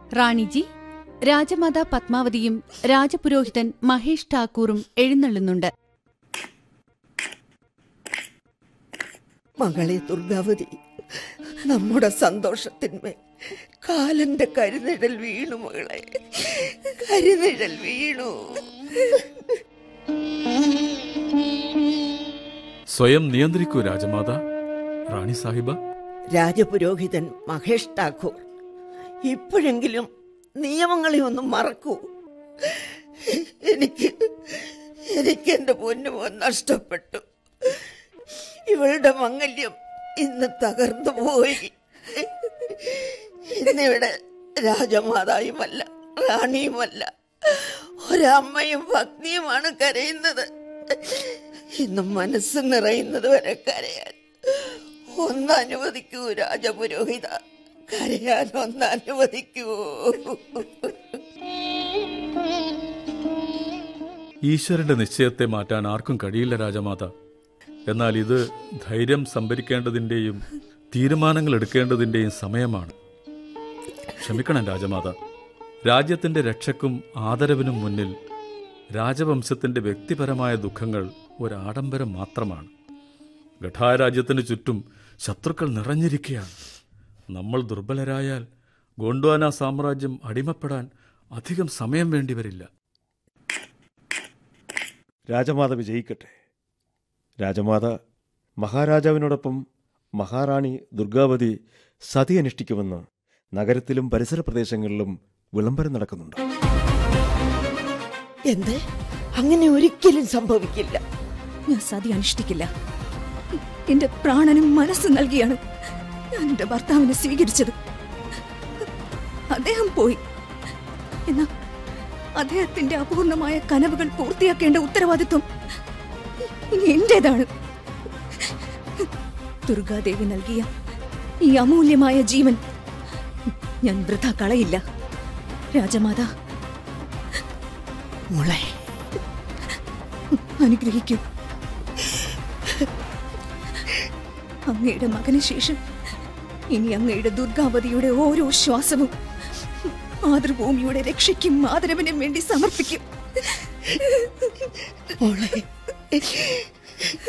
റാണിജി രാജമാതാ പത്മാവതിയും രാജപുരോഹിതൻ മഹേഷ് ഠാക്കൂറും എഴുന്നള്ളുന്നുണ്ട് മകളെ ദുർഗാവതി നമ്മുടെ സന്തോഷത്തിന്മേൽ കാലന്റെ കരുനിഴൽ വീണു മകളെ കരുനിഴൽ വീണു സ്വയം നിയന്ത്രിക്കൂ രാജമാത റാണി സാഹിബ രാജപുരോഹിതൻ മഹേഷ് ഠാക്കൂർ ഇപ്പോഴെങ്കിലും നിയമങ്ങളെ ഒന്നും മറക്കൂ എനിക്ക് എനിക്ക് എന്റെ പൊന്നുമോൻ നഷ്ടപ്പെട്ടു ഇവളുടെ മംഗല്യം ഇന്ന് തകർന്നു പോയി ഇന്നിവിടെ രാജമാതായുമല്ല റാണിയുമല്ല ഒരമ്മയും ഭക്തിയുമാണ് കരയുന്നത് ഇന്ന് മനസ്സ് നിറയുന്നത് വരെ കരയാൻ ഒന്ന് അനുവദിക്കൂ രാജപുരോഹിത കരയാൻ ഒന്ന് അനുവദിക്കൂ ഈശ്വരന്റെ നിശ്ചയത്തെ മാറ്റാൻ ആർക്കും കഴിയില്ല രാജമാത എന്നാൽ ഇത് ധൈര്യം സംഭരിക്കേണ്ടതിന്റെയും തീരുമാനങ്ങൾ എടുക്കേണ്ടതിന്റെയും സമയമാണ് ക്ഷമിക്കണം രാജമാത രാജ്യത്തിന്റെ രക്ഷയ്ക്കും ആദരവിനും മുന്നിൽ രാജവംശത്തിന്റെ വ്യക്തിപരമായ ദുഃഖങ്ങൾ ഒരാഡംബരം മാത്രമാണ് ഗഠാരാജ്യത്തിന് ചുറ്റും ശത്രുക്കൾ നിറഞ്ഞിരിക്കുകയാണ് നമ്മൾ ദുർബലരായാൽ ഗോണ്ട്വാന സാമ്രാജ്യം അടിമപ്പെടാൻ അധികം സമയം വേണ്ടിവരില്ല രാജമാത വിജയിക്കട്ടെ രാജമാത മഹാരാജാവിനോടൊപ്പം മഹാറാണി ദുർഗാവതി സതി അനുഷ്ഠിക്കുമെന്ന് നഗരത്തിലും പരിസര പ്രദേശങ്ങളിലും വിളംബരം നടക്കുന്നുണ്ട് എന്ത് അങ്ങനെ ഒരിക്കലും സംഭവിക്കില്ല ഞാൻ സതി അനുഷ്ഠിക്കില്ല എന്റെ പ്രാണനും മനസ്സ് നൽകിയാണ് ഞാൻ എന്റെ ഭർത്താവിനെ സ്വീകരിച്ചത് അദ്ദേഹം പോയി എന്നാ അദ്ദേഹത്തിന്റെ അപൂർണമായ കനവുകൾ പൂർത്തിയാക്കേണ്ട ഉത്തരവാദിത്വം ഇനി എന്റേതാണ് ദുർഗാദേവി നൽകിയ ഈ അമൂല്യമായ ജീവൻ ഞാൻ വൃഥ കളയില്ല രാജമാതാ മോളെ അനുഗ്രഹിക്കൂ അങ്ങയുടെ മകന് ശേഷം ഇനി അങ്ങയുടെ ദുർഗാവതിയുടെ ഓരോ ശ്വാസവും മാതൃഭൂമിയുടെ രക്ഷയ്ക്കും ആദരവിനും വേണ്ടി സമർപ്പിക്കും മോളെ